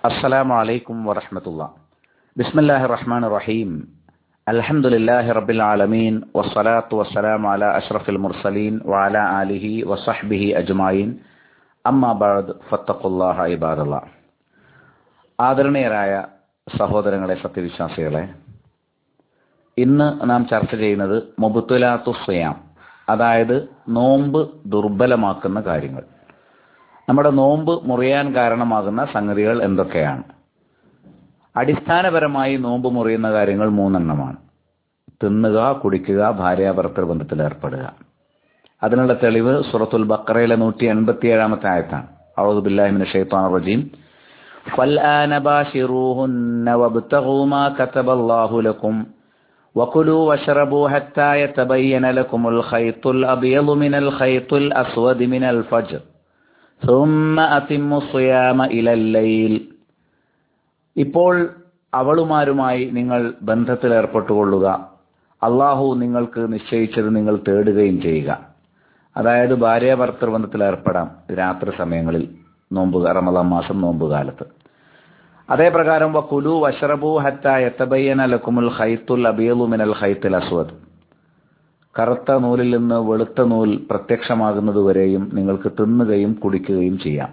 السلام عليكم ورحمة الله بسم الله الرحمن الرحيم الحمد لله رب العالمين والصلاة والسلام على أشرف المرسلين وعلى آله وصحبه أجمعين أما بعد فاتقوا الله عباد الله ആദരണീയരായ സഹോദരങ്ങളെ സത്യവിശ്വാസികളെ ഇന്ന് നാം ചർച്ച ചെയ്യുന്നത് മൊബുത്തുലാത്തു സ്വയാം അതായത് നോമ്പ് ദുർബലമാക്കുന്ന കാര്യങ്ങൾ നമ്മുടെ നോമ്പ് മുറിയാൻ കാരണമാകുന്ന സംഗതികൾ എന്തൊക്കെയാണ് അടിസ്ഥാനപരമായി നോമ്പ് മുറിയുന്ന കാര്യങ്ങൾ മൂന്നെണ്ണമാണ് തിന്നുക കുടിക്കുക ഭാര്യാഭർത്തൃ ബന്ധത്തിൽ ഏർപ്പെടുക അതിനുള്ള തെളിവ് സുറത്തുൽ ബക്കറയിലെ നൂറ്റി എൺപത്തി ഏഴാമത്തെ ആയത്താണ് ഔദു ബില്ലാഹിമിന് ഷെയ്ത്താൻ റജീം فالآن باشروهن وابتغوا ما كتب الله لكم وكلوا واشربوا حتى يتبين لكم الخيط الأبيض من الخيط الأسود من الفجر ثم أتموا الصيام إلى الليل ഇപ്പോൾ അവളുമാരുമായി നിങ്ങൾ ബന്ധത്തിൽ ഏർപ്പെട്ടുകൊള്ളുക അള്ളാഹു നിങ്ങൾക്ക് നിശ്ചയിച്ചത് നിങ്ങൾ തേടുകയും ചെയ്യുക അതായത് ഭാര്യ ഭർത്തൃ ബന്ധത്തിൽ ഏർപ്പെടാം രാത്രി സമയങ്ങളിൽ നോമ്പ് റമദാൻ മാസം നോമ്പ് കാലത്ത് അതേ പ്രകാരം വക്കുലു വഷറബു ഹത്ത എത്തബയ്യന ലക്കുമുൽ ഹൈത്തുൽ അബിയലു മിനൽ ഹൈത്തുൽ അസ്വദ് കറുത്ത നൂലിൽ നിന്ന് വെളുത്ത നൂൽ പ്രത്യക്ഷമാകുന്നതുവരെയും നിങ്ങൾക്ക് തിന്നുകയും കുടിക്കുകയും ചെയ്യാം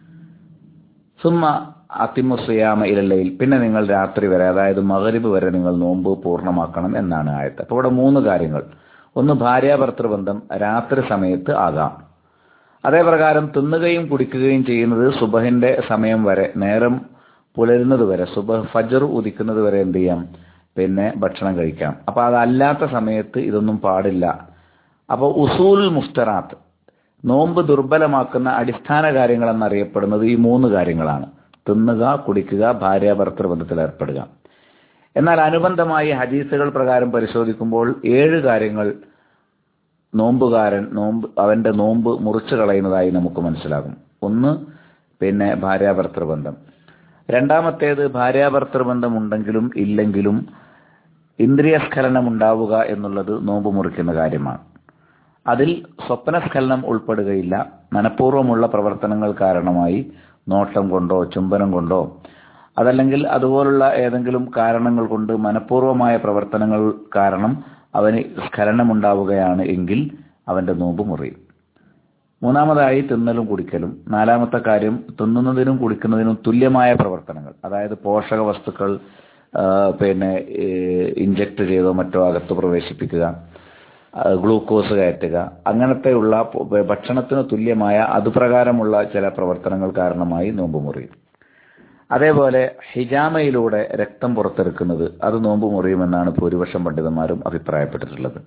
സുമ്മ അത്തിമുസ്യാമ ഇരല്ലയിൽ പിന്നെ നിങ്ങൾ രാത്രി വരെ അതായത് മകരിബ് വരെ നിങ്ങൾ നോമ്പ് പൂർണ്ണമാക്കണം എന്നാണ് ആയത്ത് അപ്പോൾ ഇവിടെ മൂന്ന് കാര്യങ്ങൾ ഒന്ന് ഭാര്യാഭർത്തൃബന്ധം രാത്രി സമയത്ത് ആകാം അതേ പ്രകാരം തിന്നുകയും കുടിക്കുകയും ചെയ്യുന്നത് സുബഹിന്റെ സമയം വരെ നേരം പുലരുന്നത് വരെ സുബഹ് ഫജർ ഉദിക്കുന്നത് വരെ എന്ത് ചെയ്യാം പിന്നെ ഭക്ഷണം കഴിക്കാം അപ്പൊ അതല്ലാത്ത സമയത്ത് ഇതൊന്നും പാടില്ല അപ്പോൾ ഉസൂൽ മുഫ്തറാത്ത് നോമ്പ് ദുർബലമാക്കുന്ന അടിസ്ഥാന കാര്യങ്ങൾ എന്നറിയപ്പെടുന്നത് ഈ മൂന്ന് കാര്യങ്ങളാണ് തിന്നുക കുടിക്കുക ഭാര്യാഭർത്തൃ ബന്ധത്തിൽ ഏർപ്പെടുക എന്നാൽ അനുബന്ധമായി ഹദീസുകൾ പ്രകാരം പരിശോധിക്കുമ്പോൾ ഏഴ് കാര്യങ്ങൾ നോമ്പുകാരൻ നോമ്പ് അവന്റെ നോമ്പ് മുറിച്ചു കളയുന്നതായി നമുക്ക് മനസ്സിലാകും ഒന്ന് പിന്നെ ഭാര്യാഭർത്തൃ ബന്ധം രണ്ടാമത്തേത് ഭാര്യാഭർത്തൃ ബന്ധം ഉണ്ടെങ്കിലും ഇല്ലെങ്കിലും ഇന്ദ്രിയസ്ഖലനം ഉണ്ടാവുക എന്നുള്ളത് നോമ്പ് മുറിക്കുന്ന കാര്യമാണ് അതിൽ സ്വപ്നസ്ഖലനം ഉൾപ്പെടുകയില്ല മനഃപൂർവ്വമുള്ള പ്രവർത്തനങ്ങൾ കാരണമായി നോട്ടം കൊണ്ടോ ചുംബനം കൊണ്ടോ അതല്ലെങ്കിൽ അതുപോലുള്ള ഏതെങ്കിലും കാരണങ്ങൾ കൊണ്ട് മനഃപൂർവമായ പ്രവർത്തനങ്ങൾ കാരണം അവന് സ്ഖലനമുണ്ടാവുകയാണ് എങ്കിൽ അവന്റെ നോമ്പ് മുറിയും മൂന്നാമതായി തിന്നലും കുടിക്കലും നാലാമത്തെ കാര്യം തിന്നുന്നതിനും കുടിക്കുന്നതിനും തുല്യമായ പ്രവർത്തനങ്ങൾ അതായത് പോഷക വസ്തുക്കൾ പിന്നെ ഇഞ്ചക്ട് ചെയ്തോ മറ്റോ അകത്ത് പ്രവേശിപ്പിക്കുക ഗ്ലൂക്കോസ് കയറ്റുക അങ്ങനത്തെയുള്ള ഭക്ഷണത്തിന് തുല്യമായ അതുപ്രകാരമുള്ള ചില പ്രവർത്തനങ്ങൾ കാരണമായി നോമ്പ് മുറിയും അതേപോലെ ഹിജാമയിലൂടെ രക്തം പുറത്തെടുക്കുന്നത് അത് നോമ്പ് മുറിയുമെന്നാണ് ഭൂരിപക്ഷം പണ്ഡിതന്മാരും അഭിപ്രായപ്പെട്ടിട്ടുള്ളത്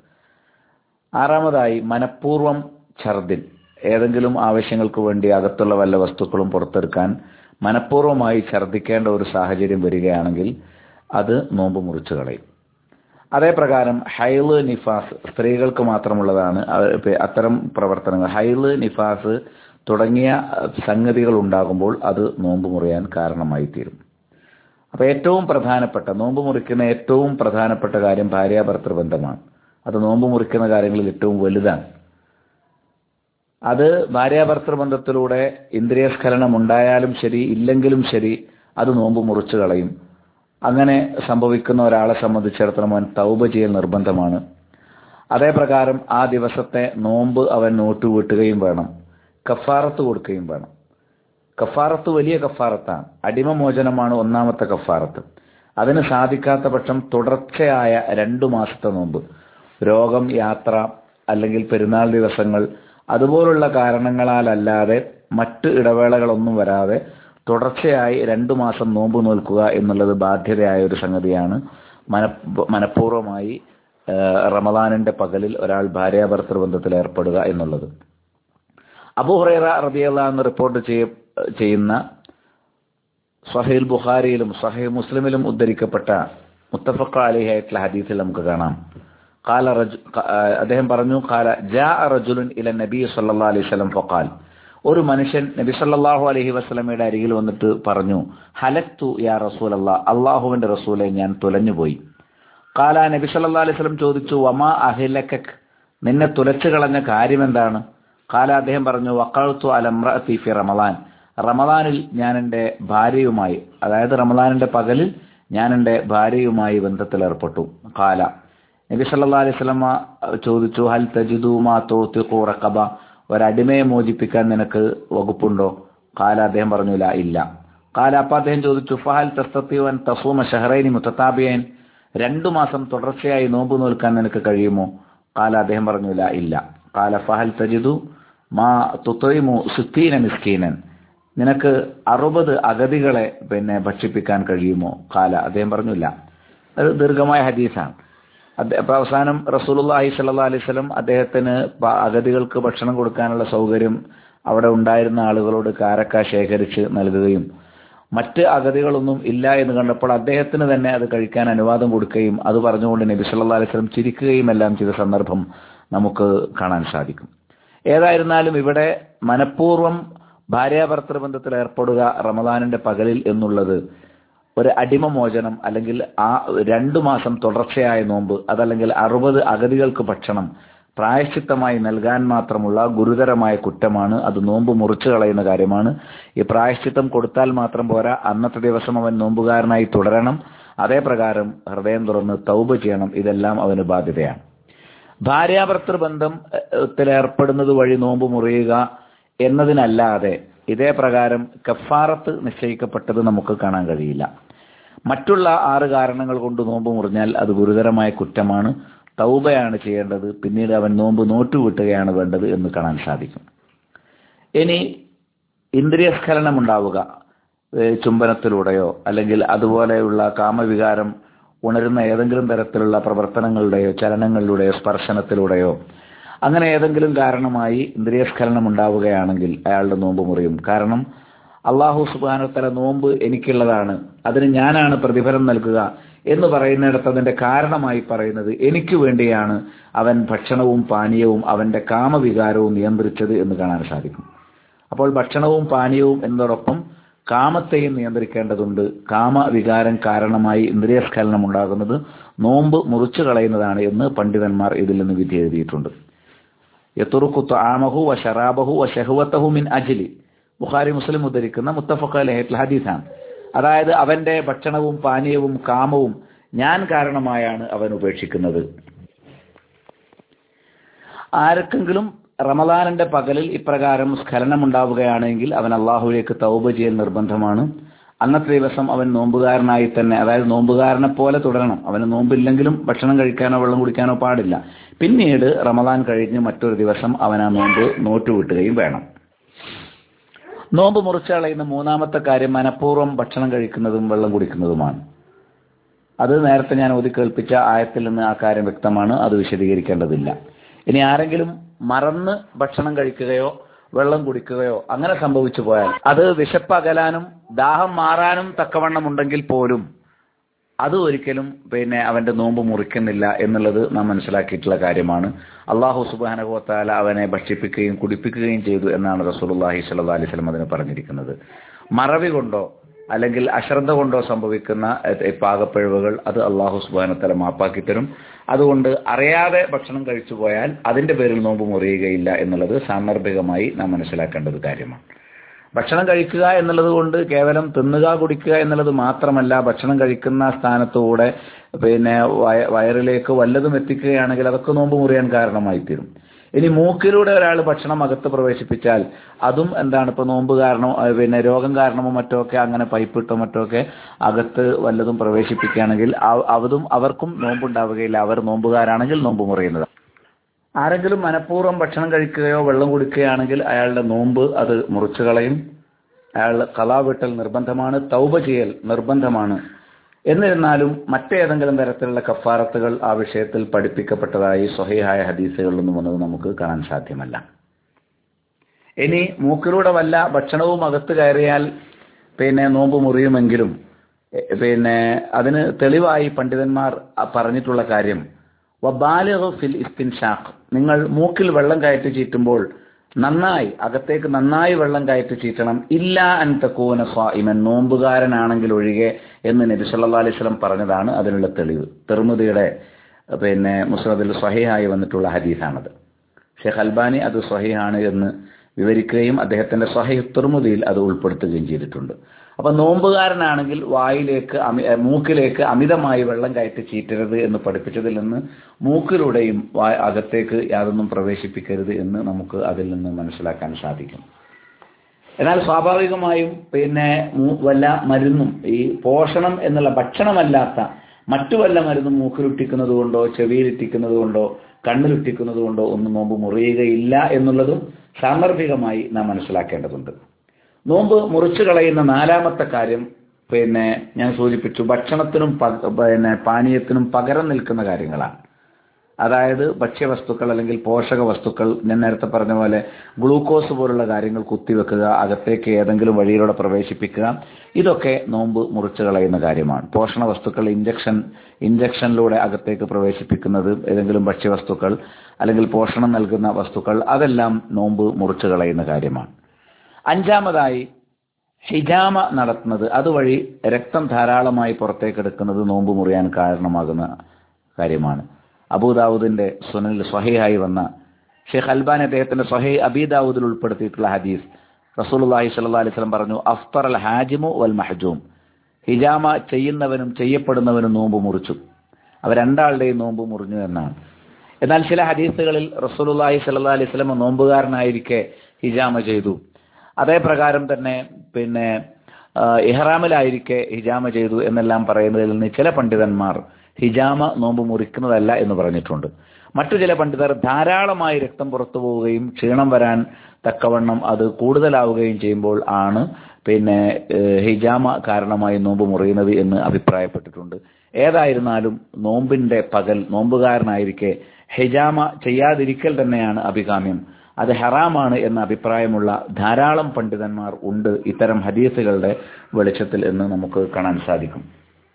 ആറാമതായി മനഃപൂർവ്വം ഛർദിൽ ഏതെങ്കിലും ആവശ്യങ്ങൾക്ക് വേണ്ടി അകത്തുള്ള വല്ല വസ്തുക്കളും പുറത്തെടുക്കാൻ മനഃപൂർവ്വമായി ഛർദിക്കേണ്ട ഒരു സാഹചര്യം വരികയാണെങ്കിൽ അത് നോമ്പ് മുറിച്ചു കളയും അതേപ്രകാരം ഹൈല് നിഫാസ് സ്ത്രീകൾക്ക് മാത്രമുള്ളതാണ് അത്തരം പ്രവർത്തനങ്ങൾ ഹൈല് നിഫാസ് തുടങ്ങിയ സംഗതികൾ ഉണ്ടാകുമ്പോൾ അത് നോമ്പ് മുറിയാൻ കാരണമായി തീരും അപ്പൊ ഏറ്റവും പ്രധാനപ്പെട്ട നോമ്പ് മുറിക്കുന്ന ഏറ്റവും പ്രധാനപ്പെട്ട കാര്യം ഭാര്യാഭർത്തൃ ബന്ധമാണ് അത് നോമ്പ് മുറിക്കുന്ന കാര്യങ്ങളിൽ ഏറ്റവും വലുതാണ് അത് ഭാര്യാഭർത്തൃ ബന്ധത്തിലൂടെ ഇന്ദ്രിയസ്ഖലനം ഉണ്ടായാലും ശരി ഇല്ലെങ്കിലും ശരി അത് നോമ്പ് മുറിച്ചു കളയും അങ്ങനെ സംഭവിക്കുന്ന ഒരാളെ സംബന്ധിച്ചിടത്തോളം അവൻ തൗബ ചെയ്യൽ നിർബന്ധമാണ് അതേ പ്രകാരം ആ ദിവസത്തെ നോമ്പ് അവൻ നോട്ട് വീട്ടുകയും വേണം കഫാറത്ത് കൊടുക്കുകയും വേണം കഫാറത്ത് വലിയ കഫാറത്താണ് അടിമമോചനമാണ് ഒന്നാമത്തെ കഫാറത്ത് അതിന് സാധിക്കാത്ത പക്ഷം തുടർച്ചയായ രണ്ടു മാസത്തെ നോമ്പ് രോഗം യാത്ര അല്ലെങ്കിൽ പെരുന്നാൾ ദിവസങ്ങൾ അതുപോലുള്ള കാരണങ്ങളാലല്ലാതെ മറ്റ് ഇടവേളകളൊന്നും വരാതെ തുടർച്ചയായി രണ്ടു മാസം നോമ്പ് നോൽക്കുക എന്നുള്ളത് ബാധ്യതയായ ഒരു സംഗതിയാണ് മന മനഃപൂർവ്വമായി റമദാനിന്റെ പകലിൽ ഒരാൾ ഭാര്യാഭർത്തൃ ബന്ധത്തിൽ ഏർപ്പെടുക എന്നുള്ളത് അബുഹുറൈറ റബിയല്ല എന്ന് റിപ്പോർട്ട് ചെയ്യ ചെയ്യുന്ന സഹീൽ ബുഖാരിയിലും സഹീൽ മുസ്ലിമിലും ഉദ്ധരിക്കപ്പെട്ട മുത്തഫക്ക അലിഹായിട്ടുള്ള ഹദീസിൽ നമുക്ക് കാണാം കാല റജു അദ്ദേഹം പറഞ്ഞു കാല ജാ റജുലുൻ ഇല നബി സല്ലാ അലൈഹി സ്വലം ഫൊക്കാൽ ഒരു മനുഷ്യൻ നബി സല്ലാഹു അലഹി വസ്ലമയുടെ അരികിൽ വന്നിട്ട് പറഞ്ഞു ഹലക്തു യാ റസൂൽ അല്ലാ അള്ളാഹുവിന്റെ റസൂലെ ഞാൻ തുലഞ്ഞുപോയി കാല നബി സല്ലാ അലൈഹി സ്വലം ചോദിച്ചു വമാ അഹിലക്കക് നിന്നെ തുലച്ചു കളഞ്ഞ കാര്യം എന്താണ് കാല അദ്ദേഹം പറഞ്ഞു വക്കാഴ്ത്തു അലമ്ര ഫി റമലാൻ റമദാനിൽ ഞാൻ എൻ്റെ ഭാര്യയുമായി അതായത് റമദാനിന്റെ പകലിൽ ഞാൻ എൻ്റെ ഭാര്യയുമായി ബന്ധത്തിലേർപ്പെട്ടു കാല നബി സല്ലാ അലൈഹി സ്വലമ ചോദിച്ചു ഹൽ തജിദുമാ തോത്തിഖു റഖബ ഒരടിമയെ മോചിപ്പിക്കാൻ നിനക്ക് വകുപ്പുണ്ടോ കാല അദ്ദേഹം പറഞ്ഞില്ല ഇല്ല കാല അപ്പൊ അദ്ദേഹം ചോദിച്ചു ഫഹൽ തസ്തീവൻ തസൂമ ഷഹറൈനി മുത്തത്താബിയൻ രണ്ടു മാസം തുടർച്ചയായി നോമ്പ് നോൽക്കാൻ നിനക്ക് കഴിയുമോ കാല അദ്ദേഹം പറഞ്ഞില്ല ഇല്ല കാല ഫഹൽ തജിദു മാ തുത്തൈമു സുത്തീന മിസ്കീനൻ നിനക്ക് അറുപത് അഗതികളെ പിന്നെ ഭക്ഷിപ്പിക്കാൻ കഴിയുമോ കാല അദ്ദേഹം പറഞ്ഞില്ല അത് ദീർഘമായ ഹദീസാണ് അപ്പൊ അവസാനം റസൂലുള്ളാഹി സ്വല്ലല്ലാഹി അലൈഹി വസല്ലം അദ്ദേഹത്തിന് അഗതികൾക്ക് ഭക്ഷണം കൊടുക്കാനുള്ള സൗകര്യം അവിടെ ഉണ്ടായിരുന്ന ആളുകളോട് കാരക്ക ശേഖരിച്ച് നൽകുകയും മറ്റ് അഗതികളൊന്നും ഇല്ല എന്ന് കണ്ടപ്പോൾ അദ്ദേഹത്തിന് തന്നെ അത് കഴിക്കാൻ അനുവാദം കൊടുക്കുകയും അത് പറഞ്ഞുകൊണ്ട് നബി സല്ലല്ലാഹി അലൈഹി വസല്ലം ചിരിക്കുകയും എല്ലാം ചെയ്ത സന്ദർഭം നമുക്ക് കാണാൻ സാധിക്കും ഏതായിരുന്നാലും ഇവിടെ മനഃപൂർവ്വം ഭാര്യാഭർത്തൃ ബന്ധത്തിൽ ഏർപ്പെടുക റമദാനിന്റെ പകലിൽ എന്നുള്ളത് ഒരു അടിമമോചനം അല്ലെങ്കിൽ ആ രണ്ടു മാസം തുടർച്ചയായ നോമ്പ് അതല്ലെങ്കിൽ അറുപത് അഗതികൾക്ക് ഭക്ഷണം പ്രായശ്ചിത്തമായി നൽകാൻ മാത്രമുള്ള ഗുരുതരമായ കുറ്റമാണ് അത് നോമ്പ് മുറിച്ചു കളയുന്ന കാര്യമാണ് ഈ പ്രായശ്ചിത്തം കൊടുത്താൽ മാത്രം പോരാ അന്നത്തെ ദിവസം അവൻ നോമ്പുകാരനായി തുടരണം അതേ പ്രകാരം ഹൃദയം തുറന്ന് തൗബ ചെയ്യണം ഇതെല്ലാം അവന് ബാധ്യതയാണ് ഭാര്യാഭർത്തൃ ബന്ധത്തിലേർപ്പെടുന്നത് വഴി നോമ്പ് മുറിയുക എന്നതിനല്ലാതെ ഇതേ പ്രകാരം കഫാറത്ത് നിശ്ചയിക്കപ്പെട്ടത് നമുക്ക് കാണാൻ കഴിയില്ല മറ്റുള്ള ആറ് കാരണങ്ങൾ കൊണ്ട് നോമ്പ് മുറിഞ്ഞാൽ അത് ഗുരുതരമായ കുറ്റമാണ് തൗബയാണ് ചെയ്യേണ്ടത് പിന്നീട് അവൻ നോമ്പ് നോറ്റുവിട്ടുകയാണ് വേണ്ടത് എന്ന് കാണാൻ സാധിക്കും ഇനി ഇന്ദ്രിയസ്ഖലനം ഉണ്ടാവുക ചുംബനത്തിലൂടെയോ അല്ലെങ്കിൽ അതുപോലെയുള്ള കാമവികാരം ഉണരുന്ന ഏതെങ്കിലും തരത്തിലുള്ള പ്രവർത്തനങ്ങളുടെയോ ചലനങ്ങളിലൂടെയോ സ്പർശനത്തിലൂടെയോ അങ്ങനെ ഏതെങ്കിലും കാരണമായി ഇന്ദ്രിയസ്ഖലനം ഉണ്ടാവുകയാണെങ്കിൽ അയാളുടെ നോമ്പ് മുറിയും കാരണം അള്ളാഹു സുബാനത്തല നോമ്പ് എനിക്കുള്ളതാണ് അതിന് ഞാനാണ് പ്രതിഫലം നൽകുക എന്ന് പറയുന്നിടത്ത് അതിന്റെ കാരണമായി പറയുന്നത് എനിക്ക് വേണ്ടിയാണ് അവൻ ഭക്ഷണവും പാനീയവും അവന്റെ കാമവികാരവും നിയന്ത്രിച്ചത് എന്ന് കാണാൻ സാധിക്കും അപ്പോൾ ഭക്ഷണവും പാനീയവും എന്നതോടൊപ്പം കാമത്തെയും നിയന്ത്രിക്കേണ്ടതുണ്ട് കാമവികാരം കാരണമായി ഇന്ദ്രിയസ്ഖലനം ഉണ്ടാകുന്നത് നോമ്പ് മുറിച്ചു കളയുന്നതാണ് എന്ന് പണ്ഡിതന്മാർ ഇതിൽ നിന്ന് വിധി എഴുതിയിട്ടുണ്ട് യത്തുറുക്കു ആമഹു വ ഷറാബഹു വ ഷഹുവത്തഹു മിൻ അജിലി ബുഖാരി മുസ്ലിം ഉദ്ധരിക്കുന്ന മുത്തഫഖ ലഹത്തിൽ ഹദീസാണ് അതായത് അവന്റെ ഭക്ഷണവും പാനീയവും കാമവും ഞാൻ കാരണമായാണ് അവൻ ഉപേക്ഷിക്കുന്നത് ആർക്കെങ്കിലും റമദാനിന്റെ പകലിൽ ഇപ്രകാരം സ്ഖലനം ഉണ്ടാവുകയാണെങ്കിൽ അവൻ അള്ളാഹുവിലേക്ക് തൗബ ചെയ്യൽ നിർബന്ധമാണ് അന്നത്തെ ദിവസം അവൻ നോമ്പുകാരനായി തന്നെ അതായത് നോമ്പുകാരനെ പോലെ തുടരണം അവന് നോമ്പില്ലെങ്കിലും ഭക്ഷണം കഴിക്കാനോ വെള്ളം കുടിക്കാനോ പാടില്ല പിന്നീട് റമദാൻ കഴിഞ്ഞ് മറ്റൊരു ദിവസം അവൻ ആ നോമ്പ് നോറ്റുവിട്ടുകയും വേണം നോമ്പ് മുറിച്ച് കളയുന്ന മൂന്നാമത്തെ കാര്യം മനഃപൂർവ്വം ഭക്ഷണം കഴിക്കുന്നതും വെള്ളം കുടിക്കുന്നതുമാണ് അത് നേരത്തെ ഞാൻ ഓതി കേൾപ്പിച്ച ആയത്തിൽ നിന്ന് ആ കാര്യം വ്യക്തമാണ് അത് വിശദീകരിക്കേണ്ടതില്ല ഇനി ആരെങ്കിലും മറന്ന് ഭക്ഷണം കഴിക്കുകയോ വെള്ളം കുടിക്കുകയോ അങ്ങനെ സംഭവിച്ചു പോയാൽ അത് വിശപ്പ് അകലാനും ദാഹം മാറാനും തക്കവണ്ണം ഉണ്ടെങ്കിൽ പോലും അത് ഒരിക്കലും പിന്നെ അവന്റെ നോമ്പ് മുറിക്കുന്നില്ല എന്നുള്ളത് നാം മനസ്സിലാക്കിയിട്ടുള്ള കാര്യമാണ് അള്ളാഹു സുബാനഹോത്താല അവനെ ഭക്ഷിപ്പിക്കുകയും കുടിപ്പിക്കുകയും ചെയ്തു എന്നാണ് റസൂലുള്ളാഹി സ്വല്ലല്ലാഹി അലൈഹി വസല്ലം അതിനെ പറഞ്ഞിരിക്കുന്നത് മറവി കൊണ്ടോ അല്ലെങ്കിൽ അശ്രദ്ധ കൊണ്ടോ സംഭവിക്കുന്ന പാകപ്പിഴവുകൾ അത് അള്ളാഹു സുബാനത്തല മാപ്പാക്കി തരും അതുകൊണ്ട് അറിയാതെ ഭക്ഷണം കഴിച്ചു പോയാൽ അതിന്റെ പേരിൽ നോമ്പ് മുറിയുകയില്ല എന്നുള്ളത് സാന്ദർഭികമായി നാം മനസ്സിലാക്കേണ്ട ഒരു കാര്യമാണ് ഭക്ഷണം കഴിക്കുക എന്നുള്ളത് കൊണ്ട് കേവലം തിന്നുക കുടിക്കുക എന്നുള്ളത് മാത്രമല്ല ഭക്ഷണം കഴിക്കുന്ന സ്ഥാനത്തൂടെ പിന്നെ വയറിലേക്ക് വല്ലതും എത്തിക്കുകയാണെങ്കിൽ അതൊക്കെ നോമ്പ് മുറിയാൻ കാരണമായി തീരും ഇനി മൂക്കിലൂടെ ഒരാൾ ഭക്ഷണം അകത്ത് പ്രവേശിപ്പിച്ചാൽ അതും എന്താണ് ഇപ്പൊ നോമ്പ് കാരണമോ പിന്നെ രോഗം കാരണമോ മറ്റോ ഒക്കെ അങ്ങനെ പൈപ്പിട്ടോ മറ്റോ ഒക്കെ അകത്ത് വല്ലതും പ്രവേശിപ്പിക്കുകയാണെങ്കിൽ അതും അവർക്കും നോമ്പുണ്ടാവുകയില്ല അവർ നോമ്പുകാരാണെങ്കിൽ നോമ്പ് മുറിയുന്നത് ആരെങ്കിലും മനഃപൂർവ്വം ഭക്ഷണം കഴിക്കുകയോ വെള്ളം കുടിക്കുകയാണെങ്കിൽ അയാളുടെ നോമ്പ് അത് മുറിച്ചു കളയും അയാൾ കലാവിട്ടൽ നിർബന്ധമാണ് തൗബ ചെയ്യൽ നിർബന്ധമാണ് എന്നിരുന്നാലും മറ്റേതെങ്കിലും തരത്തിലുള്ള കഫാറത്തുകൾ ആ വിഷയത്തിൽ പഠിപ്പിക്കപ്പെട്ടതായി സ്വഹീഹായ ഹദീസുകളിലൊന്നും വന്നത് നമുക്ക് കാണാൻ സാധ്യമല്ല ഇനി മൂക്കിലൂടെ വല്ല ഭക്ഷണവും അകത്ത് കയറിയാൽ പിന്നെ നോമ്പ് മുറിയുമെങ്കിലും പിന്നെ അതിന് തെളിവായി പണ്ഡിതന്മാർ പറഞ്ഞിട്ടുള്ള കാര്യം വബാലിഹു ഫിൽ ഇസ്തിൻഷാഖ് നിങ്ങൾ മൂക്കിൽ വെള്ളം കയറ്റി ചീറ്റുമ്പോൾ നന്നായി അകത്തേക്ക് നന്നായി വെള്ളം കയറ്റി ചീറ്റണം ഇല്ല അൻ തക്കൂന സ്വാഇമൻ നോമ്പുകാരനാണെങ്കിൽ ഒഴികെ എന്ന് നബി സല്ലല്ലാഹു അലൈഹി വസല്ലം പറഞ്ഞതാണ് അതിനുള്ള തെളിവ് തെർമുദിയുടെ പിന്നെ മുസ്നദിൽ സ്വഹീഹായി വന്നിട്ടുള്ള ഹദീസാണത് ഷെയ്ഖ് അൽബാനി അത് സ്വഹീഹാണ് എന്ന് വിവരിക്കുകയും അദ്ദേഹത്തിന്റെ സഹീഹ് തുർമുദിയിൽ അത് ഉൾപ്പെടുത്തുകയും ചെയ്തിട്ടുണ്ട് അപ്പൊ നോമ്പുകാരനാണെങ്കിൽ വായിലേക്ക് അമി- ഏ, മൂക്കിലേക്ക് അമിതമായി വെള്ളം കയറ്റി ചീറ്റരുത് എന്ന് പഠിപ്പിച്ചതിൽ നിന്ന് മൂക്കിലൂടെയും വാ- അകത്തേക്ക് യാതൊന്നും പ്രവേശിപ്പിക്കരുത് എന്ന് നമുക്ക് അതിൽ നിന്ന് മനസ്സിലാക്കാൻ സാധിക്കും എന്നാൽ സ്വാഭാവികമായും പിന്നെ മൂ- വല്ല മരുന്നും ഈ പോഷണം എന്നുള്ള ഭക്ഷണമല്ലാത്ത മറ്റു വല്ല മരുന്നും മൂക്കിലുറ്റിക്കുന്നത് കൊണ്ടോ ചെവിയിലിറ്റിക്കുന്നത് കൊണ്ടോ കണ്ണിലുറ്റിക്കുന്നത് കൊണ്ടോ ഒന്നും നോമ്പ് മുറിയുകയില്ല എന്നുള്ളതും സാന്ദർഭികമായി നാം മനസ്സിലാക്കേണ്ടതുണ്ട് നോമ്പ് മുറിച്ചു കളയുന്ന നാലാമത്തെ കാര്യം പിന്നെ ഞാൻ സൂചിപ്പിച്ചു ഭക്ഷണത്തിനും പ- പിന്നെ പാനീയത്തിനും പകരം നിൽക്കുന്ന കാര്യങ്ങളാണ് അതായത് ഭക്ഷ്യവസ്തുക്കൾ അല്ലെങ്കിൽ പോഷക വസ്തുക്കൾ ഞാൻ നേരത്തെ പറഞ്ഞ പോലെ ഗ്ലൂക്കോസ് പോലുള്ള കാര്യങ്ങൾ കുത്തിവെക്കുക അകത്തേക്ക് ഏതെങ്കിലും വഴിയിലൂടെ പ്രവേശിപ്പിക്കുക ഇതൊക്കെ നോമ്പ് മുറിച്ചു കളയുന്ന കാര്യമാണ് പോഷണ വസ്തുക്കൾ ഇഞ്ചക്ഷൻ ഇഞ്ചക്ഷനിലൂടെ അകത്തേക്ക് പ്രവേശിപ്പിക്കുന്നത് ഏതെങ്കിലും ഭക്ഷ്യവസ്തുക്കൾ അല്ലെങ്കിൽ പോഷണം നൽകുന്ന വസ്തുക്കൾ അതെല്ലാം നോമ്പ് മുറിച്ചു കളയുന്ന കാര്യമാണ് അഞ്ചാമതായി ഹിജാമ നടത്തുന്നത് അതുവഴി രക്തം ധാരാളമായി പുറത്തേക്ക് എടുക്കുന്നത് നോമ്പ് മുറിയാൻ കാരണമാകുന്ന കാര്യമാണ് അബൂദാവൂദിന്റെ സുനൽ സ്വഹീഹായി വന്ന ഷെയ്ഖ് അൽബാൻ അദ്ദേഹത്തിന്റെ സ്വഹീ അബീദാവൂദിൽ ഉൾപ്പെടുത്തിയിട്ടുള്ള ഹദീസ് റസൂലുള്ളാഹി സ്വല്ലല്ലാഹി അലൈഹി വസല്ലം പറഞ്ഞു അഫ്തർ അൽ ഹാജിമു വൽ മഹജൂം ഹിജാമ ചെയ്യുന്നവനും ചെയ്യപ്പെടുന്നവനും നോമ്പ് മുറിച്ചു അവർ രണ്ടാളുടെയും നോമ്പ് മുറിഞ്ഞു എന്നാണ് എന്നാൽ ചില ഹദീസുകളിൽ റസൂലുള്ളാഹി സ്വല്ലല്ലാഹി അലൈഹി വസല്ലം നോമ്പുകാരനായിരിക്കെ ഹിജാമ ചെയ്തു അതേ പ്രകാരം തന്നെ പിന്നെ ആ, ഇഹ്റാമിലായിരിക്കെ ഹിജാമ ചെയ്തു എന്നെല്ലാം പറയുന്നതിൽ നിന്ന് ചില പണ്ഡിതന്മാർ ഹിജാമ നോമ്പ് മുറിക്കുന്നതല്ല എന്ന് പറഞ്ഞിട്ടുണ്ട് മറ്റു ചില പണ്ഡിതർ ധാരാളമായി രക്തം പുറത്തു പോവുകയും ക്ഷീണം വരാൻ തക്കവണ്ണം അത് കൂടുതലാവുകയും ചെയ്യുമ്പോൾ ആണ് പിന്നെ ഏഹ്, ഹിജാമ കാരണമായി നോമ്പ് മുറിയുന്നത് എന്ന് അഭിപ്രായപ്പെട്ടിട്ടുണ്ട് ഏതായിരുന്നാലും നോമ്പിന്റെ പകൽ നോമ്പുകാരനായിരിക്കെ ഹിജാമ ചെയ്യാതിരിക്കൽ തന്നെയാണ് അഭികാമ്യം അത് ഹറാമാണ് എന്ന അഭിപ്രായമുള്ള ധാരാളം പണ്ഡിതന്മാർ ഉണ്ട് ഇത്തരം ഹദീസുകളുടെ വെളിച്ചത്തിൽ എന്ന് നമുക്ക് കാണാൻ സാധിക്കും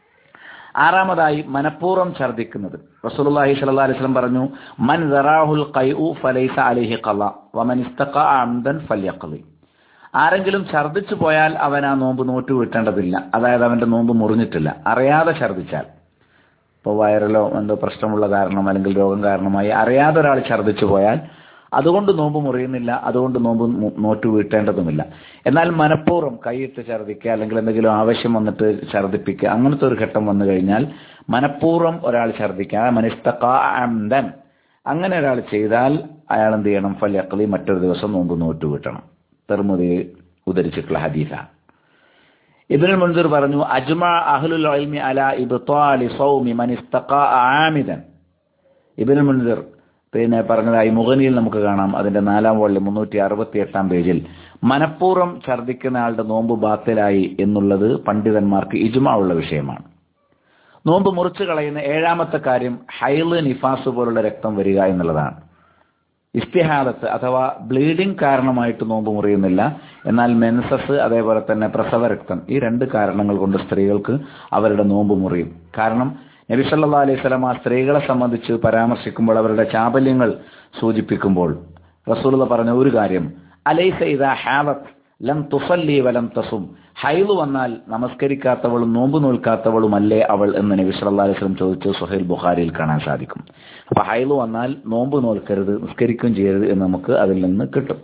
ആറാമതായി മനഃപൂർവ്വം ഛർദ്ദിക്കുന്നത് റസൂലുള്ളാഹി സ്വല്ലല്ലാഹി അലൈഹി വസല്ലം പറഞ്ഞു മൻ ദറാഹുൽ ഖൈഉ ഫലൈസ അലൈഹി ഖള വമൻ ഇസ്തഖ അംദൻ ഫല്യഖളി ആരെങ്കിലും ഛർദ്ദിച്ചു പോയാൽ അവൻ ആ നോമ്പ് നോറ്റു വീട്ടേണ്ടതില്ല അതായത് അവന്റെ നോമ്പ് മുറിഞ്ഞിട്ടില്ല അറിയാതെ ഛർദ്ദിച്ചാൽ ഇപ്പോൾ വയറിലോ എന്തോ പ്രശ്നമുള്ള കാരണം അല്ലെങ്കിൽ രോഗം കാരണമായി അറിയാതെ ഒരാൾ ഛർദ്ദിച്ചു പോയാൽ അതുകൊണ്ട് നോമ്പ് മുറിയുന്നില്ല അതുകൊണ്ട് നോമ്പ് മു- നോറ്റു വീട്ടേണ്ടതുമില്ല എന്നാൽ മനഃപൂർവ്വം കൈയിട്ട് ഛർദ്ദിക്കുക അല്ലെങ്കിൽ എന്തെങ്കിലും ആവശ്യം വന്നിട്ട് ഛർദ്ദിപ്പിക്കുക അങ്ങനത്തെ ഒരു ഘട്ടം വന്നു കഴിഞ്ഞാൽ മനഃപൂർവ്വം ഒരാൾ ഛർദ്ദിക്കുക മനിസ്തൻ അങ്ങനെ ഒരാൾ ചെയ്താൽ അയാൾ എന്ത് ചെയ്യണം ഫല്യക്കളി മറ്റൊരു ദിവസം നോമ്പ് നോറ്റു വീട്ടണം തെർമുതി ഉദ്ധരിച്ചിട്ടുള്ള ഹദീസാണ് ഇബ്നുൽ മുൻസിർ പറഞ്ഞു അജ്മ അഹ്ലുൽ ഇൽമി അല ഇബ്താലി സൗമി മൻ ഇസ്തഖാ ആമിദൻ ഇബ്നുൽ മുൻസിർ പിന്നെ പറഞ്ഞതായി മുഗനിയിൽ നമുക്ക് കാണാം അതിന്റെ നാലാം വോളിൽ മുന്നൂറ്റി അറുപത്തി എട്ടാം പേജിൽ മനഃപൂർവ്വം ഛർദ്ദിക്കുന്ന ആളുടെ നോമ്പ് ബാത്തിലായി എന്നുള്ളത് പണ്ഡിതന്മാർക്ക് ഇജ്മ ഉള്ള വിഷയമാണ് നോമ്പ് മുറിച്ചു കളയുന്ന ഏഴാമത്തെ കാര്യം ഹൈല് നിഫാസ് പോലുള്ള രക്തം വരിക എന്നുള്ളതാണ് ഇസ്തിഹാദത്ത് അഥവാ ബ്ലീഡിംഗ് കാരണമായിട്ട് നോമ്പ് മുറിയുന്നില്ല എന്നാൽ മെൻസസ് അതേപോലെ തന്നെ പ്രസവ രക്തം ഈ രണ്ട് കാരണങ്ങൾ കൊണ്ട് സ്ത്രീകൾക്ക് അവരുടെ നോമ്പ് മുറിയും കാരണം നബി സല്ലല്ലാഹു അലൈഹി വസല്ലം ആ സ്ത്രീകളെ സംബന്ധിച്ച് പരാമർശിക്കുമ്പോൾ അവരുടെ ചാബല്യങ്ങൾ സൂചിപ്പിക്കുമ്പോൾ റസൂലുള്ള പറഞ്ഞ ഒരു കാര്യം അലൈസ ഇദാ ഹാലത്ത് ലം തുസല്ലി വലം തസും ഹൈല് വന്നാൽ നമസ്കരിക്കാത്തവളും നോമ്പ് നോൽക്കാത്തവളും അല്ലേ അവൾ എന്ന് നബി സല്ലല്ലാഹു അലൈഹി വസല്ലം ചോദിച്ചു സുഹൈൽ ബുഖാരിയിൽ കാണാൻ സാധിക്കും അപ്പൊ ഹൈല് വന്നാൽ നോമ്പ് നോൽക്കരുത് നിസ്കരിക്കുകയും ചെയ്യരുത് എന്ന് നമുക്ക് അതിൽ നിന്ന് കിട്ടും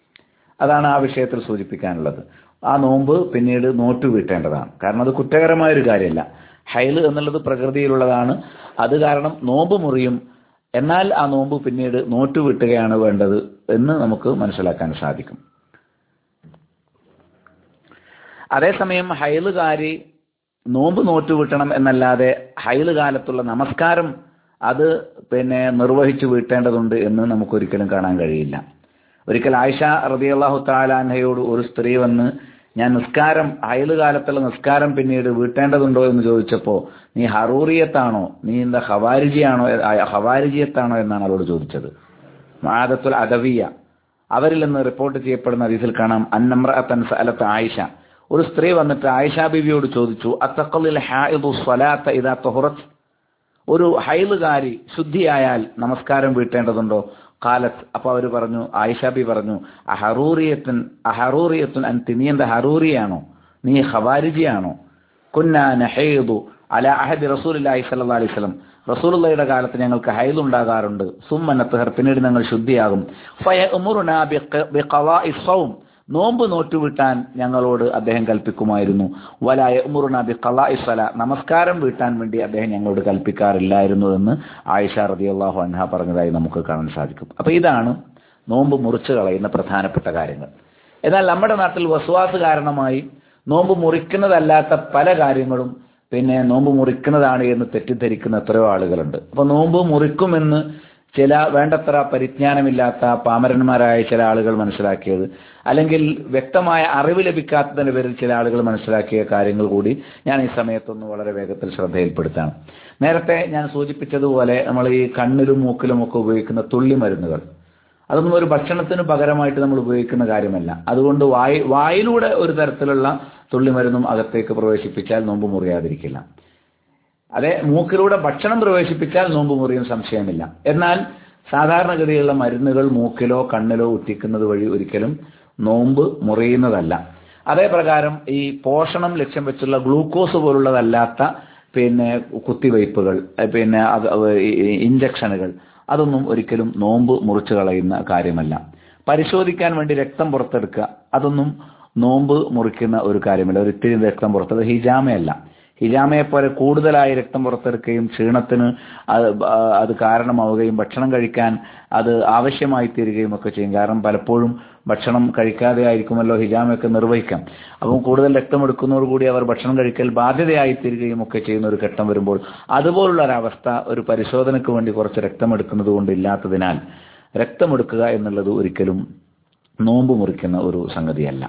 അതാണ് ആ വിഷയത്തിൽ സൂചിപ്പിക്കാനുള്ളത് ആ നോമ്പ് പിന്നീട് നോറ്റു വീട്ടേണ്ടതാണ് കാരണം അത് കുറ്റകരമായ ഒരു കാര്യമല്ല ഹൈല് എന്നുള്ളത് പ്രകൃതിയിലുള്ളതാണ് അത് കാരണം നോമ്പ് മുറിയും എന്നാൽ ആ നോമ്പ് പിന്നീട് നോറ്റു വീട്ടുകയാണ് വേണ്ടത് എന്ന് നമുക്ക് മനസ്സിലാക്കാൻ സാധിക്കും അതേസമയം ഹൈലുകാരി നോമ്പ് നോറ്റു വീട്ടണം എന്നല്ലാതെ ഹൈല് കാലത്തുള്ള നമസ്കാരം അത് പിന്നെ നിർവഹിച്ചു വീട്ടേണ്ടതുണ്ട് എന്ന് നമുക്കൊരിക്കലും കാണാൻ കഴിയില്ല ഒരിക്കൽ ആയിഷ റബിയല്ലാഹു താലാൻഹയോട് ഒരു സ്ത്രീ വന്ന് ഞാൻ നിസ്കാരം ഹൈല് കാലത്തുള്ള നിസ്കാരം പിന്നീട് വീട്ടേണ്ടതുണ്ടോ എന്ന് ചോദിച്ചപ്പോ നീ ഹറൂറിയത്താണോ നീ എന്താ ഹവാരിജിയാണോ ഹവാരിജിയത്താണോ എന്നാണ് അവളോട് ചോദിച്ചത് മാദത്തുൽ അദവിയ അവരിൽ നിന്ന് റിപ്പോർട്ട് ചെയ്യപ്പെടുന്ന ഹദീസിൽ കാണാം അന്നമ്രഅത്തൻ സഅലത്ത് ആയിഷ ഒരു സ്ത്രീ വന്നിട്ട് ആയിഷ ബീവിയോട് ചോദിച്ചു അത്തഖലിൽ ഹായിദു സ്വലാത്ത ഇദാ തുഹറത്ത് ഒരു ഹൈലുകാരി ശുദ്ധിയായാൽ നമസ്കാരം വീട്ടേണ്ടതുണ്ടോ കാലത്ത് അപ്പൊ അവര് പറഞ്ഞു ആയിഷാബി പറഞ്ഞു അഹറൂറിയത്തുൻ അഹറൂറിയത്തുൻ അൻ നീ എന്താ ഹറൂറിയാണോ നീ ഹവാരിജിയാണോ കുന്ന നഹേദു അല അഹദ് റസൂലി സല്ലാ അലൈഹി സ്വലം റസൂലുള്ളയുടെ കാലത്ത് ഞങ്ങൾക്ക് ഹൈൽ ഉണ്ടാകാറുണ്ട് സുമ്മനത്തുഹർ പിന്നീട് ഞങ്ങൾ ശുദ്ധിയാകും ഫയ ഉമുറുനാ ബിഖവാഇ സൗം നോമ്പ് നോറ്റുവിട്ടാൻ ഞങ്ങളോട് അദ്ദേഹം കൽപ്പിക്കുമായിരുന്നു വലായ ഉമുറുന ബി ഖലാഇസ്വല നമസ്കാരം വീട്ടാൻ വേണ്ടി അദ്ദേഹം ഞങ്ങളോട് കൽപ്പിക്കാറില്ലായിരുന്നു എന്ന് ആയിഷ റളിയല്ലാഹു അൻഹ പറഞ്ഞതായി നമുക്ക് കാണാൻ സാധിക്കും അപ്പൊ ഇതാണ് നോമ്പ് മുറിച്ചു കളയുന്ന പ്രധാനപ്പെട്ട കാര്യങ്ങൾ എന്നാൽ നമ്മുടെ നാട്ടിൽ വസ്വാസ് കാരണമായി നോമ്പ് മുറിക്കുന്നതല്ലാത്ത പല കാര്യങ്ങളും പിന്നെ നോമ്പ് മുറിക്കുന്നതാണ് എന്ന് തെറ്റിദ്ധരിക്കുന്ന എത്രയോ ആളുകളുണ്ട് അപ്പൊ നോമ്പ് മുറിക്കുമെന്ന് ചില വേണ്ടത്ര പരിജ്ഞാനമില്ലാത്ത പാമരന്മാരായ ചില ആളുകൾ മനസ്സിലാക്കിയത് അല്ലെങ്കിൽ വ്യക്തമായ അറിവ് ലഭിക്കാത്തതിന്റെ പേരിൽ ചില ആളുകൾ മനസ്സിലാക്കിയ കാര്യങ്ങൾ കൂടി ഞാൻ ഈ സമയത്തൊന്ന് വളരെ വേഗത്തിൽ ശ്രദ്ധയിൽപ്പെടുത്താണ് നേരത്തെ ഞാൻ സൂചിപ്പിച്ചതുപോലെ നമ്മൾ ഈ കണ്ണിലും മൂക്കിലും ഒക്കെ ഉപയോഗിക്കുന്ന തുള്ളി മരുന്നുകൾ അതൊന്നും ഒരു ഭക്ഷണത്തിന് പകരമായിട്ട് നമ്മൾ ഉപയോഗിക്കുന്ന കാര്യമല്ല അതുകൊണ്ട് വായ് വായിലൂടെ ഒരു തരത്തിലുള്ള തുള്ളിമരുന്നും അകത്തേക്ക് പ്രവേശിപ്പിച്ചാൽ നോമ്പ് മുറിയാതിരിക്കില്ല അതെ മൂക്കിലൂടെ ഭക്ഷണം പ്രവേശിപ്പിച്ചാൽ നോമ്പ് മുറിയും സംശയമില്ല എന്നാൽ സാധാരണഗതിയിലുള്ള മരുന്നുകൾ മൂക്കിലോ കണ്ണിലോ ഉറ്റിക്കുന്നത് വഴി ഒരിക്കലും നോമ്പ് മുറിയുന്നതല്ല അതേ പ്രകാരം ഈ പോഷണം ലക്ഷ്യം വെച്ചുള്ള ഗ്ലൂക്കോസ് പോലുള്ളതല്ലാത്ത പിന്നെ കുത്തിവയ്പ്പുകൾ പിന്നെ അത് ഇഞ്ചക്ഷനുകൾ അതൊന്നും ഒരിക്കലും നോമ്പ് മുറിച്ചു കളയുന്ന കാര്യമല്ല പരിശോധിക്കാൻ വേണ്ടി രക്തം പുറത്തെടുക്കുക അതൊന്നും നോമ്പ് മുറിക്കുന്ന ഒരു കാര്യമല്ല ഒരു ഇത്തിരി രക്തം പുറത്തെടുക്കുക ഹിജാമയല്ല ഹിജാമയെ പോലെ കൂടുതലായി രക്തം പുറത്തെടുക്കുകയും ക്ഷീണത്തിന് അത് കാരണമാവുകയും ഭക്ഷണം കഴിക്കാൻ അത് ആവശ്യമായി തീരുകയും ഒക്കെ ചെയ്യും കാരണം പലപ്പോഴും ഭക്ഷണം കഴിക്കാതെ ആയിരിക്കുമല്ലോ ഹിജാമയൊക്കെ നിർവഹിക്കാം അപ്പം കൂടുതൽ രക്തം എടുക്കുന്നതോടുകൂടി അവർ ഭക്ഷണം കഴിക്കൽ ബാധ്യതയായി തീരുകയും ഒക്കെ ചെയ്യുന്ന ഒരു ഘട്ടം വരുമ്പോൾ അതുപോലുള്ള ഒരവസ്ഥ ഒരു പരിശോധനയ്ക്ക് വേണ്ടി കുറച്ച് രക്തം എടുക്കുന്നത് കൊണ്ട് ഇല്ലാത്തതിനാൽ രക്തമെടുക്കുക എന്നുള്ളത് ഒരിക്കലും നോമ്പ് മുറിക്കുന്ന ഒരു സംഗതിയല്ല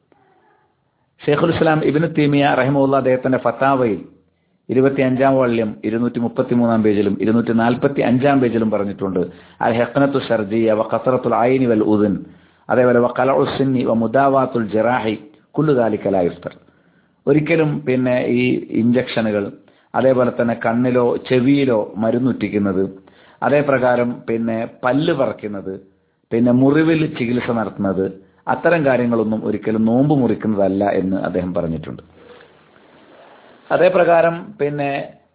ഷെയ്ഖുൽ ഇസ്ലാം ഇബിന് തീമിയ റഹിമുള്ള അദ്ദേഹത്തിന്റെ ഫത്താവയിൽ ഇരുപത്തി അഞ്ചാം വാള്യം ഇരുന്നൂറ്റി മുപ്പത്തി മൂന്നാം പേജിലും ഇരുന്നൂറ്റി നാൽപ്പത്തി അഞ്ചാം പേജിലും പറഞ്ഞിട്ടുണ്ട് അൽ ഹെഖനത്തു ഷർജിയ വ ഖസറത്തുൽ ഐനി വൽ ഉദൻ അതേപോലെ വ കലഉസിന്നി വ മുദാവാത്തുൽ ജറാഹി കുല്ലു ദാലിക്കലായുസ്തർ ഒരിക്കലും പിന്നെ ഈ ഇഞ്ചക്ഷനുകൾ അതേപോലെ തന്നെ കണ്ണിലോ ചെവിയിലോ മരുന്നുറ്റിക്കുന്നത് അതേ പ്രകാരം പിന്നെ പല്ല് പറിക്കുന്നത് പിന്നെ മുറിവിൽ ചികിത്സ നടത്തുന്നത് അത്തരം കാര്യങ്ങളൊന്നും ഒരിക്കലും നോമ്പ് മുറിക്കുന്നതല്ല എന്ന് അദ്ദേഹം പറഞ്ഞിട്ടുണ്ട് അതേ പ്രകാരം പിന്നെ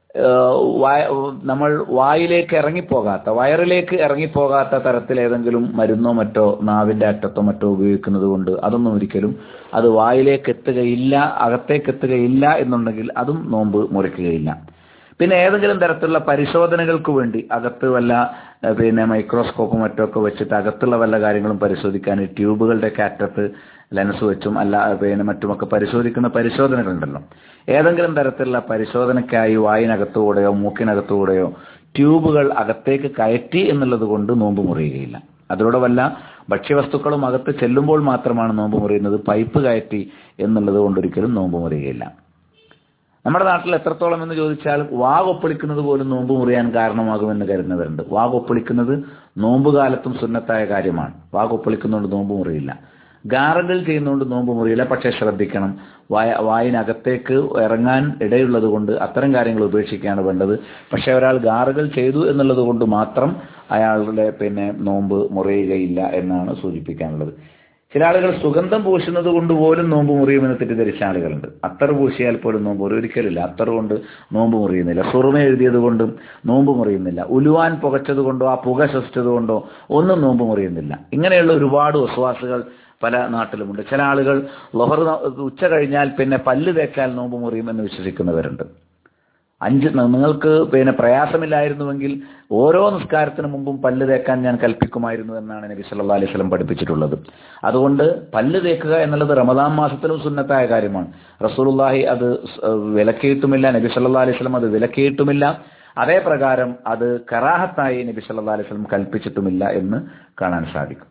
നമ്മൾ വായിലേക്ക് ഇറങ്ങിപ്പോകാത്ത വയറിലേക്ക് ഇറങ്ങിപ്പോകാത്ത തരത്തിൽ ഏതെങ്കിലും മരുന്നോ മറ്റോ നാവിന്റെ അറ്റത്തോ മറ്റോ ഉപയോഗിക്കുന്നത് കൊണ്ട് അതൊന്നും ഒരിക്കലും അത് വായിലേക്ക് എത്തുകയില്ല അകത്തേക്ക് എത്തുകയില്ല എന്നുണ്ടെങ്കിൽ അതും നോമ്പ് മുറിക്കുകയില്ല പിന്നെ ഏതെങ്കിലും തരത്തിലുള്ള പരിശോധനകൾക്ക് വേണ്ടി അകത്ത് വല്ല പിന്നെ മൈക്രോസ്കോപ്പും മറ്റൊക്കെ വെച്ചിട്ട് അകത്തുള്ള വല്ല കാര്യങ്ങളും പരിശോധിക്കാൻ ഈ ട്യൂബുകളുടെ അറ്റത്ത് ലെൻസ് വെച്ചും അല്ല പിന്നെ മറ്റുമൊക്കെ പരിശോധിക്കുന്ന പരിശോധനകളുണ്ടല്ലോ ഏതെങ്കിലും തരത്തിലുള്ള പരിശോധനയ്ക്കായി വായിനകത്തുകൂടെയോ മൂക്കിനകത്തുകൂടെയോ ട്യൂബുകൾ അകത്തേക്ക് കയറ്റി എന്നുള്ളത് കൊണ്ട് നോമ്പ് മുറിയുകയില്ല അതിലൂടെ വല്ല ഭക്ഷ്യവസ്തുക്കളും അകത്ത് ചെല്ലുമ്പോൾ മാത്രമാണ് നോമ്പ് മുറിയുന്നത് പൈപ്പ് കയറ്റി എന്നുള്ളത് കൊണ്ടൊരിക്കലും നോമ്പ് മുറിയുകയില്ല നമ്മുടെ നാട്ടിൽ എത്രത്തോളം എന്ന് ചോദിച്ചാൽ വാഗൊപ്പൊളിക്കുന്നത് പോലും നോമ്പ് മുറിയാൻ കാരണമാകുമെന്ന് കരുതുന്നവരുണ്ട് വാഗൊപ്പൊളിക്കുന്നത് നോമ്പ് കാലത്തും സുന്നത്തായ കാര്യമാണ് വാഗൊപ്പൊളിക്കുന്നതുകൊണ്ട് നോമ്പ് മുറിയില്ല ഗാറകൾ ചെയ്യുന്നതുകൊണ്ട് നോമ്പ് മുറിയില്ല പക്ഷേ ശ്രദ്ധിക്കണം വായ വായിനകത്തേക്ക് ഇറങ്ങാൻ ഇടയുള്ളത് കൊണ്ട് അത്തരം കാര്യങ്ങൾ ഉപേക്ഷിക്കുകയാണ് വേണ്ടത് പക്ഷേ ഒരാൾ ഗാറുകൾ ചെയ്തു എന്നുള്ളത് കൊണ്ട് മാത്രം അയാളുടെ പിന്നെ നോമ്പ് മുറിയുകയില്ല എന്നാണ് സൂചിപ്പിക്കാനുള്ളത് ചില ആളുകൾ സുഗന്ധം പൂശുന്നത് കൊണ്ട് പോലും നോമ്പ് മുറിയുമെന്ന് തെറ്റിദ്ധരിച്ച ആളുകളുണ്ട് അത്തർ പൂശിയാൽ പോലും നോമ്പ് മുറി ഒരിക്കലില്ല അത്തർ കൊണ്ട് നോമ്പ് മുറിയുന്നില്ല സുറുമ എഴുതിയത് കൊണ്ടും നോമ്പ് മുറിയുന്നില്ല ഉലുവാൻ പുകച്ചത് കൊണ്ടോ ആ പുക ശ്വസിച്ചത് കൊണ്ടോ ഒന്നും നോമ്പ് മുറിയുന്നില്ല ഇങ്ങനെയുള്ള ഒരുപാട് വസ്വാസുകൾ പല നാട്ടിലുമുണ്ട് ചില ആളുകൾ ലൊഹർ ഉച്ച കഴിഞ്ഞാൽ പിന്നെ പല്ല് തേച്ചാൽ നോമ്പ് മുറിയുമെന്ന് വിശ്വസിക്കുന്നവരുണ്ട് അഞ്ച് നിങ്ങൾക്ക് പിന്നെ പ്രയാസമില്ലായിരുന്നുവെങ്കിൽ ഓരോ നിസ്കാരത്തിന് മുമ്പും പല്ല് തേക്കാൻ ഞാൻ കൽപ്പിക്കുമായിരുന്നു എന്നാണ് നബി സല്ലാ അലൈഹി സ്വലം പഠിപ്പിച്ചിട്ടുള്ളത് അതുകൊണ്ട് പല്ല് തേക്കുക എന്നുള്ളത് റമദാൻ മാസത്തിലും സുന്നത്തായ കാര്യമാണ് റസൂലുള്ളാഹി അത് വിലക്കിയിട്ടുമില്ല നബി സല്ലാ അലൈഹി സ്വലം അത് വിലക്കിയിട്ടുമില്ല അതേ പ്രകാരം അത് കറാഹത്തായി നബി സല്ലാ അലൈഹി സ്വലം കൽപ്പിച്ചിട്ടുമില്ല എന്ന് കാണാൻ സാധിക്കും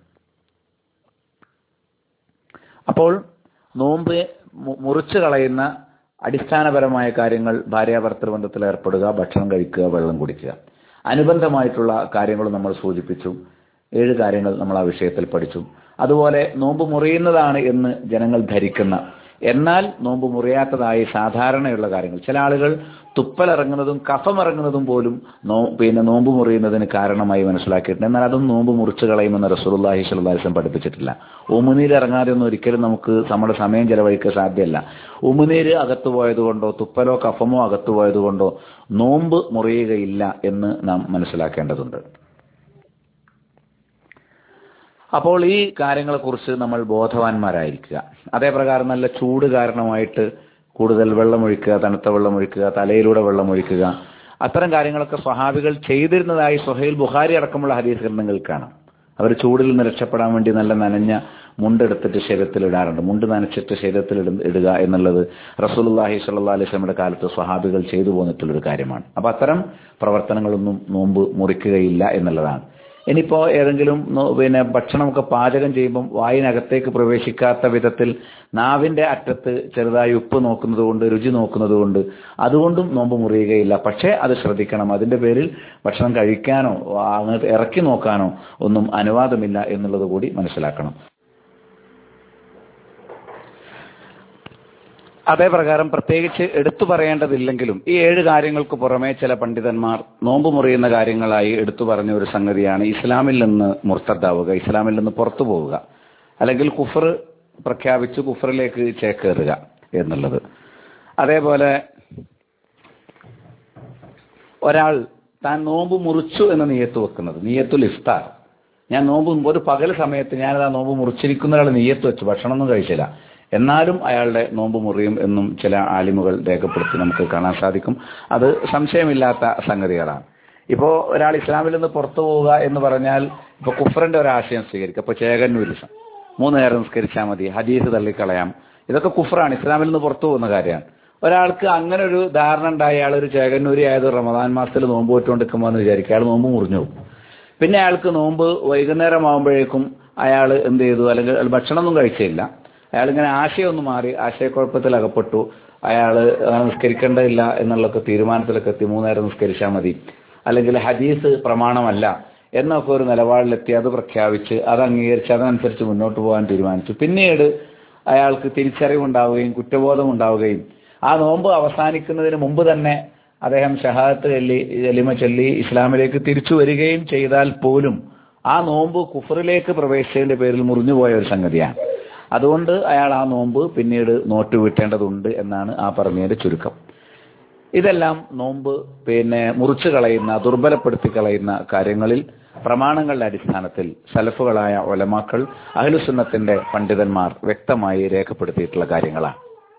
അപ്പോൾ നോമ്പ് മുറിച്ചു കളയുന്ന അടിസ്ഥാനപരമായ കാര്യങ്ങൾ ഭാര്യാഭർത്തൃ ബന്ധത്തിൽ ഏർപ്പെടുക ഭക്ഷണം കഴിക്കുക വെള്ളം കുടിക്കുക അനുബന്ധമായിട്ടുള്ള കാര്യങ്ങൾ നമ്മൾ സൂചിപ്പിച്ചു ഏഴ് കാര്യങ്ങൾ നമ്മൾ ആ വിഷയത്തിൽ പഠിച്ചു അതുപോലെ നോമ്പ് മുറിയുന്നതാണ് എന്ന് ജനങ്ങൾ ധരിക്കുന്ന എന്നാൽ നോമ്പ് മുറിയാത്തതായി സാധാരണയുള്ള കാര്യങ്ങൾ ചില ആളുകൾ തുപ്പലിറങ്ങുന്നതും കഫമിറങ്ങുന്നതും പോലും നോ പിന്നെ നോമ്പ് മുറിയുന്നതിന് കാരണമായി മനസ്സിലാക്കിയിട്ടുണ്ട് എന്നാൽ അതും നോമ്പ് മുറിച്ചു കളയുമെന്ന് റസൂലുള്ളാഹി സ്വല്ലല്ലാഹി വസല്ലം പഠിപ്പിച്ചിട്ടില്ല ഉമിനീർ ഇറങ്ങാതെ ഒന്നും ഒരിക്കലും നമുക്ക് നമ്മുടെ സമയം ചെലവഴിക്കാൻ സാധ്യമല്ല ഉമിനീര് അകത്തു പോയതുകൊണ്ടോ തുപ്പലോ കഫമോ അകത്തു പോയതുകൊണ്ടോ നോമ്പ് മുറിയുകയില്ല എന്ന് നാം മനസ്സിലാക്കേണ്ടതുണ്ട് അപ്പോൾ ഈ കാര്യങ്ങളെക്കുറിച്ച് നമ്മൾ ബോധവാന്മാരായിരിക്കുക അതേപ്രകാരം നല്ല ചൂട് കാരണമായിട്ട് കൂടുതൽ വെള്ളമൊഴിക്കുക തണുത്ത വെള്ളമൊഴിക്കുക തലയിലൂടെ വെള്ളമൊഴിക്കുക അത്തരം കാര്യങ്ങളൊക്കെ സ്വഹാബികൾ ചെയ്തിരുന്നതായി സൊഹൈൽ ബുഹാരി അടക്കമുള്ള ഹദീസ് ഗ്രന്ഥങ്ങൾ കാണാം അവർ ചൂടിൽ നിന്ന് രക്ഷപ്പെടാൻ വേണ്ടി നല്ല നനഞ്ഞ മുണ്ടെടുത്തിട്ട് ശരീരത്തിൽ ഇടാറുണ്ട് മുണ്ട് നനച്ചിട്ട് ശരീരത്തിൽ ഇടുക എന്നുള്ളത് റസൂലുല്ലാഹി സ്വല്ലാ അലൈസ്ലമിയുടെ കാലത്ത് സ്വഹാബികൾ ചെയ്തു പോന്നിട്ടുള്ളൊരു കാര്യമാണ് അപ്പൊ അത്തരം പ്രവർത്തനങ്ങളൊന്നും നോമ്പ് മുറിക്കുകയില്ല എന്നുള്ളതാണ് ഇനിയിപ്പോ ഏതെങ്കിലും പിന്നെ ഭക്ഷണമൊക്കെ പാചകം ചെയ്യുമ്പം വായിനകത്തേക്ക് പ്രവേശിക്കാത്ത വിധത്തിൽ നാവിന്റെ അറ്റത്ത് ചെറുതായി ഉപ്പ് നോക്കുന്നത് കൊണ്ട് രുചി നോക്കുന്നത് കൊണ്ട് അതുകൊണ്ടും നോമ്പ് മുറിയുകയില്ല പക്ഷേ അത് ശ്രദ്ധിക്കണം അതിന്റെ പേരിൽ ഭക്ഷണം കഴിക്കാനോ അങ്ങോട്ട് ഇറക്കി നോക്കാനോ ഒന്നും അനുവാദമില്ല എന്നുള്ളത് കൂടി മനസ്സിലാക്കണം അതേപ്രകാരം പ്രത്യേകിച്ച് എടുത്തു പറയേണ്ടതില്ലെങ്കിലും ഈ ഏഴ് കാര്യങ്ങൾക്ക് പുറമെ ചില പണ്ഡിതന്മാർ നോമ്പ് മുറിയുന്ന കാര്യങ്ങളായി എടുത്തു പറഞ്ഞ ഒരു സംഗതിയാണ് ഇസ്ലാമിൽ നിന്ന് മുർത്തദ്ദാവുക ഇസ്ലാമിൽ നിന്ന് പുറത്തു പോവുക അല്ലെങ്കിൽ കുഫർ പ്രഖ്യാപിച്ച് കുഫറിലേക്ക് ചേക്കേറുക എന്നുള്ളത് അതേപോലെ ഒരാൾ താൻ നോമ്പ് മുറിച്ചു എന്ന് നീയത്ത് വെക്കുന്നത് നീയത്തുൽ ഇഫ്താർ ഞാൻ നോമ്പ് ഒരു പകൽ സമയത്ത് ഞാനത് ആ നോമ്പ് മുറിച്ചിരിക്കുന്ന ഒരാൾ നീയത്ത് വെച്ചു ഭക്ഷണമൊന്നും കഴിച്ചില്ല എന്നാലും അയാളുടെ നോമ്പ് മുറിയും എന്നും ചില ആലിമുകൾ രേഖപ്പെടുത്തി നമുക്ക് കാണാൻ സാധിക്കും അത് സംശയമില്ലാത്ത സംഗതികളാണ് ഇപ്പോ ഒരാൾ ഇസ്ലാമിൽ നിന്ന് പുറത്തു പോവുക എന്ന് പറഞ്ഞാൽ ഇപ്പൊ കുഫറിന്റെ ഒരു ആശയം സ്വീകരിക്കുക ഇപ്പൊ ചേകന്നൂരിസം മൂന്ന് നേരം നിസ്കരിച്ചാൽ മതി ഹദീസ് തള്ളിക്കളയാം ഇതൊക്കെ കുഫറാണ് ഇസ്ലാമിൽ നിന്ന് പുറത്തു പോകുന്ന കാര്യമാണ് ഒരാൾക്ക് അങ്ങനെ ഒരു ധാരണ ഉണ്ടായ അയാൾ ഒരു ചേകന്നൂരി ആയത് റമദാൻ മാസത്തിൽ നോമ്പ് പോയിട്ടുകൊണ്ടിരിക്കുമ്പോൾ എന്ന് വിചാരിക്കുക അയാൾ നോമ്പ് മുറിഞ്ഞു പോകും പിന്നെ അയാൾക്ക് നോമ്പ് വൈകുന്നേരം ആകുമ്പോഴേക്കും അയാൾ എന്ത് ചെയ്തു അല്ലെങ്കിൽ ഭക്ഷണമൊന്നും കഴിച്ചില്ല അയാൾ ഇങ്ങനെ ആശയമൊന്നും മാറി ആശയക്കുഴപ്പത്തിൽ അകപ്പെട്ടു അയാൾ നിസ്കരിക്കേണ്ടതില്ല എന്നുള്ളൊക്കെ തീരുമാനത്തിലൊക്കെ എത്തി മൂന്നേരം നിസ്കരിച്ചാൽ മതി അല്ലെങ്കിൽ ഹദീസ് പ്രമാണമല്ല എന്നൊക്കെ ഒരു നിലപാടിലെത്തി അത് പ്രഖ്യാപിച്ച് അത് അംഗീകരിച്ച് അതനുസരിച്ച് മുന്നോട്ട് പോകാൻ തീരുമാനിച്ചു പിന്നീട് അയാൾക്ക് തിരിച്ചറിവുണ്ടാവുകയും കുറ്റബോധം ഉണ്ടാവുകയും ആ നോമ്പ് അവസാനിക്കുന്നതിന് മുമ്പ് തന്നെ അദ്ദേഹം ഷഹാദത്ത് ചൊല്ലി എലിമ ചൊല്ലി ഇസ്ലാമിലേക്ക് തിരിച്ചു വരികയും ചെയ്താൽ പോലും ആ നോമ്പ് കുഫറിലേക്ക് പ്രവേശിച്ചതിന്റെ പേരിൽ മുറിഞ്ഞുപോയ ഒരു സംഗതിയാണ് അതുകൊണ്ട് അയാൾ ആ നോമ്പ് പിന്നീട് നോട്ട് വീട്ടേണ്ടതുണ്ട് എന്നാണ് ആ പറഞ്ഞതിന്റെ ചുരുക്കം ഇതെല്ലാം നോമ്പ് പിന്നെ മുറിച്ചു കളയുന്ന ദുർബലപ്പെടുത്തി കളയുന്ന കാര്യങ്ങളിൽ പ്രമാണങ്ങളുടെ അടിസ്ഥാനത്തിൽ സലഫുകളായ ഒലമാക്കൾ അഹ്ലുസുന്നത്തിന്റെ പണ്ഡിതന്മാർ വ്യക്തമായി രേഖപ്പെടുത്തിയിട്ടുള്ള കാര്യങ്ങളാണ്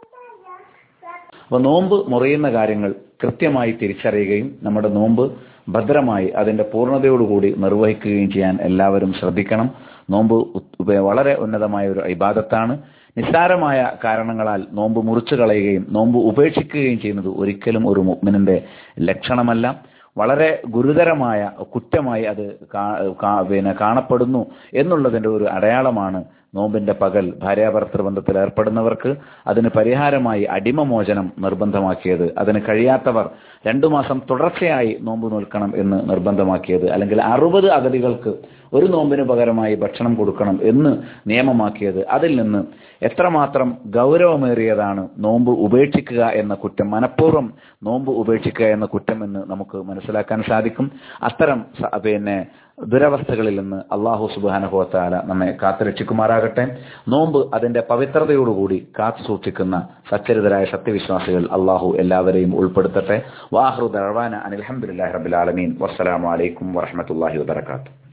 അപ്പൊ നോമ്പ് മുറിയുന്ന കാര്യങ്ങൾ കൃത്യമായി തിരിച്ചറിയുകയും നമ്മുടെ നോമ്പ് ഭദ്രമായി അതിന്റെ പൂർണ്ണതയോടുകൂടി നിർവഹിക്കുകയും ചെയ്യാൻ എല്ലാവരും ശ്രദ്ധിക്കണം നോമ്പ് വളരെ ഉന്നതമായ ഒരു ഇബാദത്താണ് നിസ്സാരമായ കാരണങ്ങളാൽ നോമ്പ് മുറിച്ചു കളയുകയും നോമ്പ് ഉപേക്ഷിക്കുകയും ചെയ്യുന്നത് ഒരിക്കലും ഒരു മുഗ്മിനിന്റെ ലക്ഷണമല്ല വളരെ ഗുരുതരമായ കുറ്റമായി അത് പിന്നെ കാണപ്പെടുന്നു എന്നുള്ളതിന്റെ ഒരു അടയാളമാണ് നോമ്പിന്റെ പകൽ ഭാര്യാഭർത്തൃ ബന്ധത്തിൽ ഏർപ്പെടുന്നവർക്ക് അതിന് പരിഹാരമായി അടിമമോചനം നിർബന്ധമാക്കിയത് അതിന് കഴിയാത്തവർ രണ്ടു മാസം തുടർച്ചയായി നോമ്പ് നിൽക്കണം എന്ന് നിർബന്ധമാക്കിയത് അല്ലെങ്കിൽ അറുപത് അഗതികൾക്ക് ഒരു നോമ്പിന് പകരമായി ഭക്ഷണം കൊടുക്കണം എന്ന് നിയമമാക്കിയത് അതിൽ നിന്ന് എത്രമാത്രം ഗൗരവമേറിയതാണ് നോമ്പ് ഉപേക്ഷിക്കുക എന്ന കുറ്റം മനഃപൂർവ്വം നോമ്പ് ഉപേക്ഷിക്കുക എന്ന കുറ്റം എന്ന് നമുക്ക് മനസ്സിലാക്കാൻ സാധിക്കും അത്തരം പിന്നെ ദുരവസ്ഥകളിൽ നിന്ന് അള്ളാഹു സുബാനുഭവത്താല നമ്മെ കാത്തുരക്ഷിക്കുമാറാകട്ടെ നോമ്പ് അതിന്റെ പവിത്രതയോടുകൂടി കാത്തു സൂക്ഷിക്കുന്ന സച്ചരിതരായ സത്യവിശ്വാസികൾ അള്ളാഹു എല്ലാവരെയും ഉൾപ്പെടുത്തട്ടെ വാഹ്റു ദഴവാന അനിൽഹമുല്ലാഹി റബിലാലമീൻ വസ്സലാമലൈക്കും വറഹമത്തല്ലാഹി വാത്തു